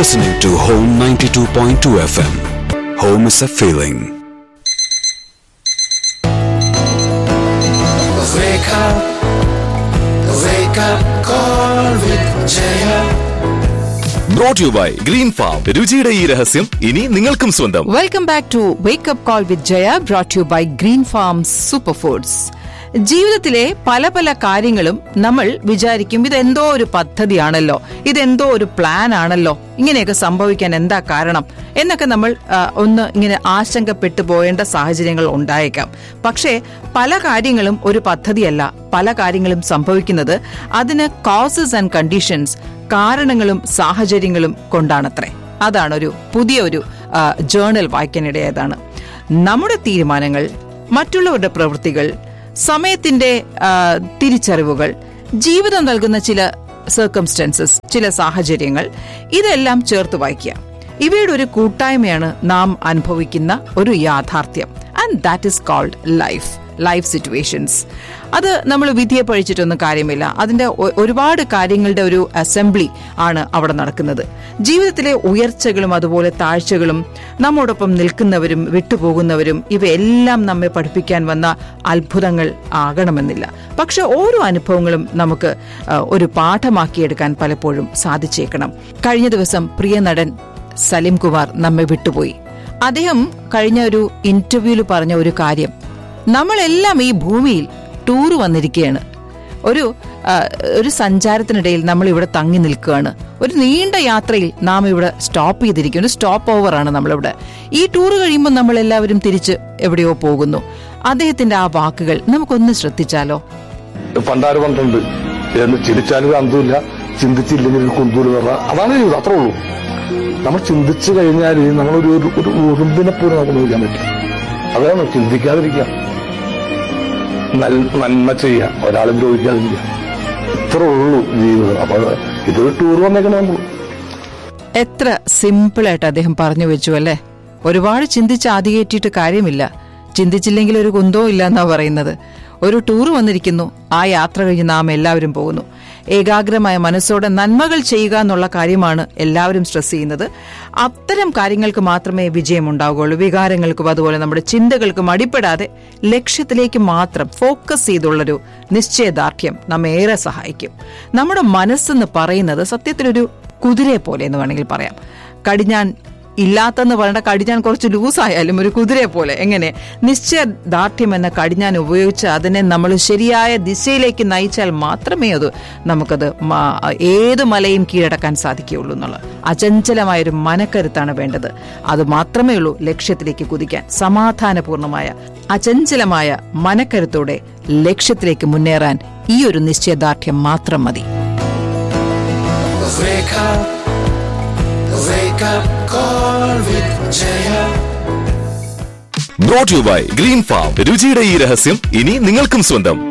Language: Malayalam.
listening to Home 92.2 FM. Home is a feeling. Wake up, wake up, call with Jaya. Brought you by green farm രുചിയുടെ ഈ രഹസ്യം ഇനി നിങ്ങൾക്കും സ്വന്തം welcome back to wake up call with Jaya brought you by green farm super foods ജീവിതത്തിലെ പല പല കാര്യങ്ങളും നമ്മൾ വിചാരിക്കും ഇതെന്തോ ഒരു പദ്ധതിയാണല്ലോ ഇതെന്തോ ഒരു പ്ലാൻ ആണല്ലോ ഇങ്ങനെയൊക്കെ സംഭവിക്കാൻ എന്താ കാരണം എന്നൊക്കെ നമ്മൾ ആ, ഒന്ന് ഇങ്ങനെ ആശങ്കപ്പെട്ടു പോയേണ്ട സാഹചര്യങ്ങൾ ഉണ്ടായേക്കാം പക്ഷേ പല കാര്യങ്ങളും ഒരു പദ്ധതിയല്ല പല കാര്യങ്ങളും സംഭവിക്കുന്നത് അതിന് കോസസ് ആൻഡ് കണ്ടീഷൻസ് കാരണങ്ങളും സാഹചര്യങ്ങളും കൊണ്ടാണത്രേ അതാണ് ഒരു പുതിയ ഒരു ആ, ജേർണൽ വായിക്കാനിടയായതാണ് നമ്മുടെ തീരുമാനങ്ങൾ മറ്റുള്ളവരുടെ പ്രവൃത്തികൾ സമയത്തിന്റെ ആ, തിരിച്ചറിവുകൾ ജീവിതം നൽകുന്ന ചില സർക്കംസ്റ്റൻസസ് ചില സാഹചര്യങ്ങൾ ഇതെല്ലാം ചേർത്ത് വായിക്കുക ഇവയുടെ ഒരു കൂട്ടായ്മയാണ് നാം അനുഭവിക്കുന്ന ഒരു യാഥാർത്ഥ്യം and that is called life life situations അത് നമ്മൾ വിധിയെ പഴിച്ചിട്ടൊന്നും കാര്യമില്ല അതിന്റെ ഒ- ഒരുപാട് കാര്യങ്ങളുടെ ഒരു അസംബ്ലി ആണ് അവിടെ നടക്കുന്നത് ജീവിതത്തിലെ ഉയർച്ചകളും അതുപോലെ താഴ്ചകളും നമ്മോടൊപ്പം നിൽക്കുന്നവരും വിട്ടുപോകുന്നവരും ഇവയെല്ലാം നമ്മെ പഠിപ്പിക്കാൻ വന്ന അത്ഭുതങ്ങൾ ആകണമെന്നില്ല പക്ഷെ ഓരോ അനുഭവങ്ങളും നമുക്ക് ആ, ഒരു പാഠമാക്കിയെടുക്കാൻ പലപ്പോഴും സാധിച്ചേക്കണം കഴിഞ്ഞ ദിവസം പ്രിയ നടൻ സലിം കുമാർ നമ്മെ വിട്ടുപോയി അദ്ദേഹം കഴിഞ്ഞ ഒരു ഇന്റർവ്യൂവിൽ പറഞ്ഞ ഒരു കാര്യം നമ്മളെല്ലാം ഈ ഭൂമിയിൽ ടൂർ വന്നിരിക്കുകയാണ് ഒരു ആ, ഒരു സഞ്ചാരത്തിനിടയിൽ നമ്മൾ ഇവിടെ തങ്ങി നിൽക്കുകയാണ് ഒരു നീണ്ട യാത്രയിൽ നാം ഇവിടെ സ്റ്റോപ്പ് ചെയ്തിരിക്കും ഒരു സ്റ്റോപ്പ് ഓവർ ആണ് നമ്മളിവിടെ ഈ ടൂർ കഴിയുമ്പോൾ നമ്മൾ എല്ലാവരും തിരിച്ച് എവിടെയോ പോകുന്നു അദ്ദേഹത്തിന്റെ ആ വാക്കുകൾ നമുക്കൊന്ന് ശ്രദ്ധിച്ചാലോ പണ്ടാര് പറഞ്ഞിട്ടുണ്ട് എന്ന് ചിരിച്ചാലും അന്തമില്ല ചിന്തിച്ചില്ലെങ്കിൽ ഒരു കുന്തൂല് എന്ന് പറഞ്ഞാൽ അതാണ് ജീവിതം അത്രേ ഉള്ളൂ നമ്മൾ ചിന്തിച്ചു കഴിഞ്ഞാൽ നമ്മളൊരു ഒരു ഒരു ഉറുമ്പിനെ പോലും നമുക്ക് നോക്കാൻ പറ്റും അതാണ് ചിന്തിക്കാതിരിക്കുക നൽ- നന്മ ചെയ്യാം ഒരാളും ദ്രോഹിക്കാതിരിക്കുക ഇത്രേ ഉള്ളൂ ജീവിതം അപ്പൊ ഇതൊരു ടൂർ വന്നേക്കണേ നമ്മൾ എത്ര സിമ്പിളായിട്ട് അദ്ദേഹം പറഞ്ഞു വെച്ചു അല്ലേ ഒരുപാട് ചിന്തിച്ച് ആദ്യകേറ്റിയിട്ട് കാര്യമില്ല ചിന്തിച്ചില്ലെങ്കിൽ ഒരു കുന്തവും ഇല്ല എന്നാ പറയുന്നത് ഒരു ടൂർ വന്നിരിക്കുന്നു ആ യാത്ര കഴിഞ്ഞ് നാം എല്ലാവരും പോകുന്നു ഏകാഗ്രമായ മനസ്സോടെ നന്മകൾ ചെയ്യുക എന്നുള്ള കാര്യമാണ് എല്ലാവരും സ്ട്രെസ് ചെയ്യുന്നത് അത്തരം കാര്യങ്ങൾക്ക് മാത്രമേ വിജയമുണ്ടാവുകയുള്ളൂ വികാരങ്ങൾക്കും അതുപോലെ നമ്മുടെ ചിന്തകൾക്കും അടിപ്പെടാതെ ലക്ഷ്യത്തിലേക്ക് മാത്രം ഫോക്കസ് ചെയ്തുള്ളൊരു നിശ്ചയദാർഢ്യം നമ്മെ ഏറെ സഹായിക്കും നമ്മുടെ മനസ്സെന്ന് പറയുന്നത് സത്യത്തിലൊരു കുതിരയെ പോലെ എന്ന് വേണമെങ്കിൽ പറയാം കടിഞ്ഞാൻ ഇല്ലാത്തെന്ന് പറയേണ്ട കടിഞ്ഞാൻ കുറച്ച് ലൂസായാലും ഒരു കുതിരയെ പോലെ എങ്ങനെ നിശ്ചയദാർഢ്യം എന്ന കടിഞ്ഞാൻ ഉപയോഗിച്ച് അതിനെ നമ്മൾ ശരിയായ ദിശയിലേക്ക് നയിച്ചാൽ മാത്രമേ അത് നമുക്കത് മ- ഏത് മലയും കീഴടക്കാൻ സാധിക്കുകയുള്ളൂ എന്നുള്ളത് അചഞ്ചലമായൊരു മനക്കരുത്താണ് വേണ്ടത് അത് മാത്രമേ ഉള്ളൂ ലക്ഷ്യത്തിലേക്ക് കുതിക്കാൻ സമാധാനപൂർണമായ അചഞ്ചലമായ മനക്കരുത്തോടെ ലക്ഷ്യത്തിലേക്ക് മുന്നേറാൻ ഈ ഒരു നിശ്ചയദാർഢ്യം മാത്രം മതി Wake up, wake up, call with Jaya. Brought you by green farm രുചിയുടെ ഈ രഹസ്യം ഇനി നിങ്ങൾക്കും സ്വന്തം